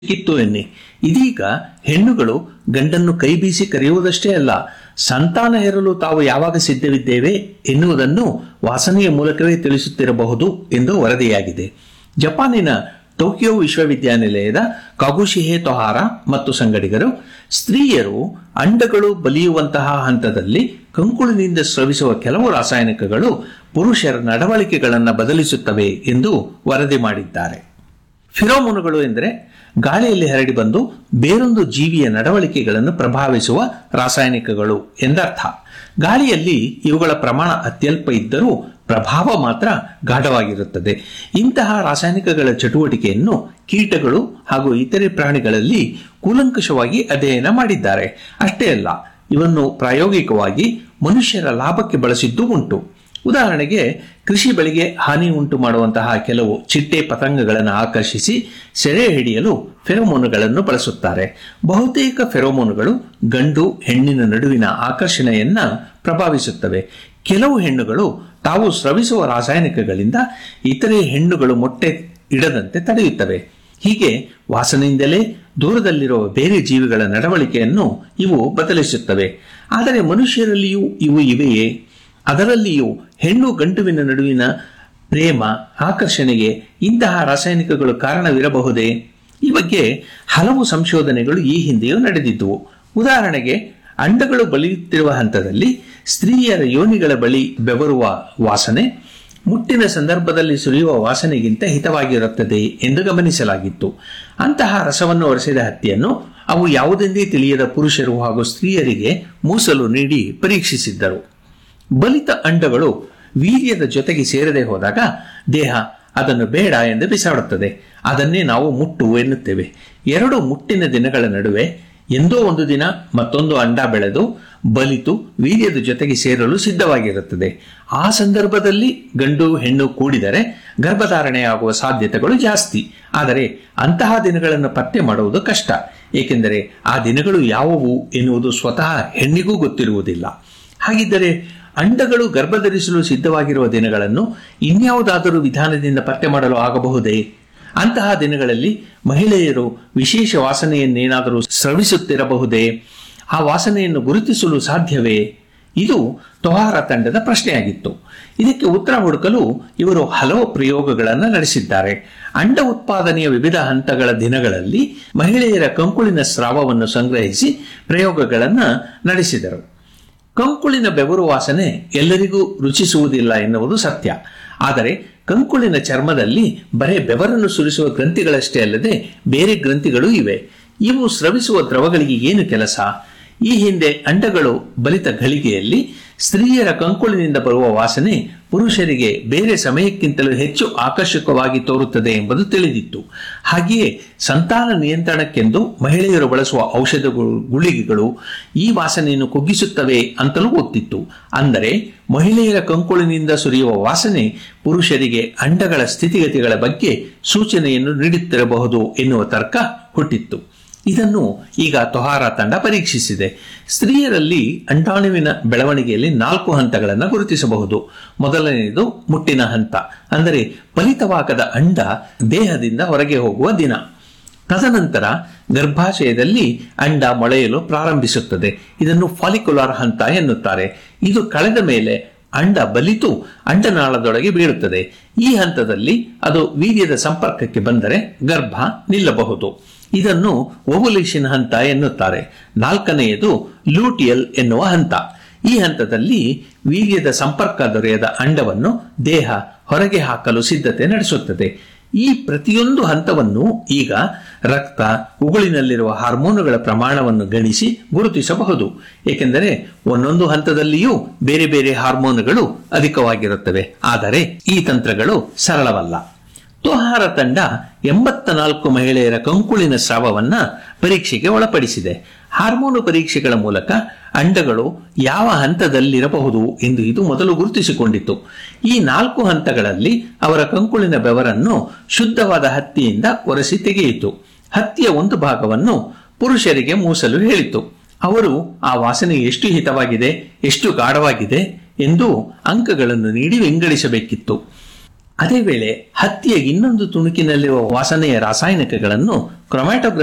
ಕಿತ್ತು ಎನ್ನಿ ಇದೀಗ ಹೆಣ್ಣುಗಳು ಗಂಡನ್ನು ಕೈ ಬೀಸಿ ಕರೆಯುವುದಷ್ಟೇ ಅಲ್ಲ ಸಂತಾನ ಹೆರಲು ತಾವು ಯಾವಾಗ ಸಿದ್ಧವಿದ್ದೇವೆ ಎನ್ನುವುದನ್ನು ವಾಸನೆಯ ಮೂಲಕವೇ ತಿಳಿಸುತ್ತಿರಬಹುದು ಎಂದು ವರದಿಯಾಗಿದೆ ಜಪಾನಿನ ಟೋಕಿಯೋ ವಿಶ್ವವಿದ್ಯಾನಿಲಯದ ಕಾಗುಶಿಹೆ ತೊಹಾರ ಮತ್ತು ಸಂಗಡಿಗರು ಸ್ತ್ರೀಯರು ಅಂಡಗಳು ಬಲಿಯುವಂತಹ ಹಂತದಲ್ಲಿ ಕಂಕುಳಿನಿಂದ ಸ್ರವಿಸುವ ಕೆಲವು ರಾಸಾಯನಿಕಗಳು ಪುರುಷರ ನಡವಳಿಕೆಗಳನ್ನು ಬದಲಿಸುತ್ತವೆ ಎಂದು ವರದಿ ಮಾಡಿದ್ದಾರೆ ಫಿರೋಮೋನುಗಳು ಎಂದರೆ ಗಾಳಿಯಲ್ಲಿ ಹರಡಿ ಬಂದು ಬೇರೊಂದು ಜೀವಿಯ ನಡವಳಿಕೆಗಳನ್ನು ಪ್ರಭಾವಿಸುವ ರಾಸಾಯನಿಕಗಳು ಎಂದರ್ಥ ಗಾಳಿಯಲ್ಲಿ ಇವುಗಳ ಪ್ರಮಾಣ ಅತ್ಯಲ್ಪ ಇದ್ದರೂ ಪ್ರಭಾವ ಮಾತ್ರ ಗಾಢವಾಗಿರುತ್ತದೆ ಇಂತಹ ರಾಸಾಯನಿಕಗಳ ಚಟುವಟಿಕೆಯನ್ನು ಕೀಟಗಳು ಹಾಗೂ ಇತರೆ ಪ್ರಾಣಿಗಳಲ್ಲಿ ಕೂಲಂಕಷವಾಗಿ ಅಧ್ಯಯನ ಮಾಡಿದ್ದಾರೆ ಅಷ್ಟೇ ಅಲ್ಲ ಇವನ್ನು ಪ್ರಾಯೋಗಿಕವಾಗಿ ಮನುಷ್ಯರ ಲಾಭಕ್ಕೆ ಬಳಸಿದ್ದು ಉಂಟು ಉದಾಹರಣೆಗೆ ಕೃಷಿ ಬೆಳೆಗೆ ಹಾನಿ ಉಂಟು ಮಾಡುವಂತಹ ಕೆಲವು ಚಿಟ್ಟೆ ಪತಂಗಗಳನ್ನು ಆಕರ್ಷಿಸಿ ಸೆರೆ ಹಿಡಿಯಲು ಫೆರೋಮೋನುಗಳನ್ನು ಬಳಸುತ್ತಾರೆ ಬಹುತೇಕ ಫೆರೋಮೋನುಗಳು ಗಂಡು ಹೆಣ್ಣಿನ ನಡುವಿನ ಆಕರ್ಷಣೆಯನ್ನ ಪ್ರಭಾವಿಸುತ್ತವೆ ಕೆಲವು ಹೆಣ್ಣುಗಳು ತಾವು ಸ್ರವಿಸುವ ರಾಸಾಯನಿಕಗಳಿಂದ ಇತರೆ ಹೆಣ್ಣುಗಳು ಮೊಟ್ಟೆ ಇಡದಂತೆ ತಡೆಯುತ್ತವೆ ಹೀಗೆ ವಾಸನೆಯಿಂದಲೇ ದೂರದಲ್ಲಿರುವ ಬೇರೆ ಜೀವಿಗಳ ನಡವಳಿಕೆಯನ್ನು ಇವು ಬದಲಿಸುತ್ತವೆ ಆದರೆ ಮನುಷ್ಯರಲ್ಲಿಯೂ ಇವು ಇವೆಯೇ ಅದರಲ್ಲಿಯೂ ಹೆಣ್ಣು ಗಂಟುವಿನ ನಡುವಿನ ಪ್ರೇಮ ಆಕರ್ಷಣೆಗೆ ಇಂತಹ ರಾಸಾಯನಿಕಗಳು ಕಾರಣವಿರಬಹುದೇ ಈ ಬಗ್ಗೆ ಹಲವು ಸಂಶೋಧನೆಗಳು ಈ ಹಿಂದೆಯೂ ನಡೆದಿದ್ದುವು ಉದಾಹರಣೆಗೆ ಅಂಡಗಳು ಬಲಿಯುತ್ತಿರುವ ಹಂತದಲ್ಲಿ ಸ್ತ್ರೀಯರ ಯೋನಿಗಳ ಬಳಿ ಬೆವರುವ ವಾಸನೆ ಮುಟ್ಟಿನ ಸಂದರ್ಭದಲ್ಲಿ ಸುರಿಯುವ ವಾಸನೆಗಿಂತ ಹಿತವಾಗಿರುತ್ತದೆ ಎಂದು ಗಮನಿಸಲಾಗಿತ್ತು ಅಂತಹ ರಸವನ್ನು ಒರೆಸಿದ ಹತ್ತಿಯನ್ನು ಅವು ಯಾವುದೆಂದೇ ತಿಳಿಯದ ಪುರುಷರು ಹಾಗೂ ಸ್ತ್ರೀಯರಿಗೆ ಮೂಸಲು ನೀಡಿ ಪರೀಕ್ಷಿಸಿದ್ದರು ಬಲಿತ ಅಂಡಗಳು ವೀರ್ಯದ ಜೊತೆಗೆ ಸೇರದೆ ಹೋದಾಗ ದೇಹ ಅದನ್ನು ಬೇಡ ಎಂದು ಬಿಸಾಡುತ್ತದೆ ಅದನ್ನೇ ನಾವು ಮುಟ್ಟು ಎನ್ನುತ್ತೇವೆ ಎರಡು ಮುಟ್ಟಿನ ದಿನಗಳ ನಡುವೆ ಎಂದೋ ಒಂದು ದಿನ ಮತ್ತೊಂದು ಅಂಡ ಬೆಳೆದು ಬಲಿತು ವೀರ್ಯದ ಜೊತೆಗೆ ಸೇರಲು ಸಿದ್ಧವಾಗಿರುತ್ತದೆ ಆ ಸಂದರ್ಭದಲ್ಲಿ ಗಂಡು ಹೆಣ್ಣು ಕೂಡಿದರೆ ಗರ್ಭಧಾರಣೆಯಾಗುವ ಸಾಧ್ಯತೆಗಳು ಜಾಸ್ತಿ ಆದರೆ ಅಂತಹ ದಿನಗಳನ್ನು ಪತ್ತೆ ಮಾಡುವುದು ಕಷ್ಟ ಏಕೆಂದರೆ ಆ ದಿನಗಳು ಯಾವುವು ಎನ್ನುವುದು ಸ್ವತಃ ಹೆಣ್ಣಿಗೂ ಗೊತ್ತಿರುವುದಿಲ್ಲ ಹಾಗಿದ್ದರೆ ಅಂಡಗಳು ಗರ್ಭಧರಿಸಲು ಸಿದ್ಧವಾಗಿರುವ ದಿನಗಳನ್ನು ಇನ್ಯಾವುದಾದರೂ ವಿಧಾನದಿಂದ ಪತ್ತೆ ಮಾಡಲು ಆಗಬಹುದೇ ಅಂತಹ ದಿನಗಳಲ್ಲಿ ಮಹಿಳೆಯರು ವಿಶೇಷ ವಾಸನೆಯನ್ನೇನಾದರೂ ಸ್ರವಿಸುತ್ತಿರಬಹುದೇ ಆ ವಾಸನೆಯನ್ನು ಗುರುತಿಸಲು ಸಾಧ್ಯವೇ ಇದು ತೊಹಾರ ತಂಡದ ಪ್ರಶ್ನೆಯಾಗಿತ್ತು ಇದಕ್ಕೆ ಉತ್ತರ ಹುಡುಕಲು ಇವರು ಹಲವು ಪ್ರಯೋಗಗಳನ್ನು ನಡೆಸಿದ್ದಾರೆ ಅಂಡ ಉತ್ಪಾದನೆಯ ವಿವಿಧ ಹಂತಗಳ ದಿನಗಳಲ್ಲಿ ಮಹಿಳೆಯರ ಕಂಕುಳಿನ ಸ್ರಾವವನ್ನು ಸಂಗ್ರಹಿಸಿ ಪ್ರಯೋಗಗಳನ್ನು ನಡೆಸಿದರು ಕಂಕುಳಿನ ಬೆವರು ವಾಸನೆ ಎಲ್ಲರಿಗೂ ರುಚಿಸುವುದಿಲ್ಲ ಎನ್ನುವುದು ಸತ್ಯ ಆದರೆ ಕಂಕುಳಿನ ಚರ್ಮದಲ್ಲಿ ಬರೇ ಬೆವರನ್ನು ಸುರಿಸುವ ಗ್ರಂಥಿಗಳಷ್ಟೇ ಅಲ್ಲದೆ ಬೇರೆ ಗ್ರಂಥಿಗಳೂ ಇವೆ ಇವು ಸ್ರವಿಸುವ ದ್ರವಗಳಿಗೆ ಏನು ಕೆಲಸ ಈ ಹಿಂದೆ ಅಂಡಗಳು ಬಲಿತ ಘಳಿಗೆಯಲ್ಲಿ ಸ್ತ್ರೀಯರ ಕಂಕುಳಿನಿಂದ ಬರುವ ವಾಸನೆ ಪುರುಷರಿಗೆ ಬೇರೆ ಸಮಯಕ್ಕಿಂತಲೂ ಹೆಚ್ಚು ಆಕರ್ಷಕವಾಗಿ ತೋರುತ್ತದೆ ಎಂಬುದು ತಿಳಿದಿತ್ತು ಹಾಗೆಯೇ ಸಂತಾನ ನಿಯಂತ್ರಣಕ್ಕೆಂದು ಮಹಿಳೆಯರು ಬಳಸುವ ಔಷಧಗಳು ಗುಳಿಗೆಗಳು ಈ ವಾಸನೆಯನ್ನು ಕುಗ್ಗಿಸುತ್ತವೆ ಅಂತಲೂ ಗೊತ್ತಿತ್ತು ಅಂದರೆ ಮಹಿಳೆಯರ ಕಂಕುಳಿನಿಂದ ಸುರಿಯುವ ವಾಸನೆ ಪುರುಷರಿಗೆ ಅಂಡಗಳ ಸ್ಥಿತಿಗತಿಗಳ ಬಗ್ಗೆ ಸೂಚನೆಯನ್ನು ನೀಡುತ್ತಿರಬಹುದು ಎನ್ನುವ ತರ್ಕ ಹುಟ್ಟಿತ್ತು ಇದನ್ನು ಈಗ ತೊಹಾರ ತಂಡ ಪರೀಕ್ಷಿಸಿದೆ ಸ್ತ್ರೀಯರಲ್ಲಿ ಅಂಡಾಣುವಿನ ಬೆಳವಣಿಗೆಯಲ್ಲಿ ನಾಲ್ಕು ಹಂತಗಳನ್ನು ಗುರುತಿಸಬಹುದು ಮೊದಲನೆಯದು ಮುಟ್ಟಿನ ಹಂತ ಅಂದರೆ ಫಲಿತವಾಗದ ಅಂಡ ದೇಹದಿಂದ ಹೊರಗೆ ಹೋಗುವ ದಿನ ತದನಂತರ ಗರ್ಭಾಶಯದಲ್ಲಿ ಅಂಡ ಮೊಳೆಯಲು ಪ್ರಾರಂಭಿಸುತ್ತದೆ ಇದನ್ನು ಫಾಲಿಕ್ಯುಲಾರ್ ಹಂತ ಎನ್ನುತ್ತಾರೆ ಇದು ಕಳೆದ ಮೇಲೆ ಅಂಡ ಬಲಿತು ಅಂಡನಾಳದೊಳಗೆ ಬೀಳುತ್ತದೆ ಈ ಹಂತದಲ್ಲಿ ಅದು ವೀರ್ಯದ ಸಂಪರ್ಕಕ್ಕೆ ಬಂದರೆ ಗರ್ಭ ನಿಲ್ಲಬಹುದು ಇದನ್ನು ಓವುಲೇಷನ್ ಹಂತ ಎನ್ನುತ್ತಾರೆ ನಾಲ್ಕನೆಯದು ಲೂಟಿಯಲ್ ಎನ್ನುವ ಹಂತ ಈ ಹಂತದಲ್ಲಿ ವೀರ್ಯದ ಸಂಪರ್ಕ ದೊರೆಯದ ಅಂಡವನ್ನು ದೇಹ ಹೊರಗೆ ಹಾಕಲು ಸಿದ್ಧತೆ ನಡೆಸುತ್ತದೆ ಈ ಪ್ರತಿಯೊಂದು ಹಂತವನ್ನು ಈಗ ರಕ್ತ ಉಗುಳಿನಲ್ಲಿರುವ ಹಾರ್ಮೋನುಗಳ ಪ್ರಮಾಣವನ್ನು ಗಣಿಸಿ ಗುರುತಿಸಬಹುದು ಏಕೆಂದರೆ ಒಂದೊಂದು ಹಂತದಲ್ಲಿಯೂ ಬೇರೆ ಬೇರೆ ಹಾರ್ಮೋನುಗಳು ಅಧಿಕವಾಗಿರುತ್ತವೆ ಆದರೆ ಈ ತಂತ್ರಗಳು ಸರಳವಲ್ಲ ತೋಹಾರ ತಂಡ ಎಂಬತ್ತ ನಾಲ್ಕು ಮಹಿಳೆಯರ ಕಂಕುಳಿನ ಸ್ರಾವವನ್ನ ಪರೀಕ್ಷೆಗೆ ಒಳಪಡಿಸಿದೆ ಹಾರ್ಮೋನು ಪರೀಕ್ಷೆಗಳ ಮೂಲಕ ಅಂಡಗಳು ಯಾವ ಹಂತದಲ್ಲಿರಬಹುದು ಎಂದು ಇದು ಮೊದಲು ಗುರುತಿಸಿಕೊಂಡಿತು ಈ ನಾಲ್ಕು ಹಂತಗಳಲ್ಲಿ ಅವರ ಕಂಕುಳಿನ ಬೆವರನ್ನು ಶುದ್ಧವಾದ ಹತ್ತಿಯಿಂದ ಒರೆಸಿ ತೆಗೆಯಿತು ಹತ್ತಿಯ ಒಂದು ಭಾಗವನ್ನು ಪುರುಷರಿಗೆ ಮೂಸಲು ಹೇಳಿತು ಅವರು ಆ ವಾಸನೆ ಎಷ್ಟು ಹಿತವಾಗಿದೆ ಎಷ್ಟು ಗಾಢವಾಗಿದೆ ಎಂದು ಅಂಕಗಳನ್ನು ನೀಡಿ ವಿಂಗಡಿಸಬೇಕಿತ್ತು ಅದೇ ವೇಳೆ ಹತ್ತಿಯ ಇನ್ನೊಂದು ತುಣುಕಿನಲ್ಲಿರುವ ವಾಸನೆಯ ರಾಸಾಯನಿಕಗಳನ್ನು ಕ್ರೊಮ್ಯಾಟೋಗ್ರಫಿ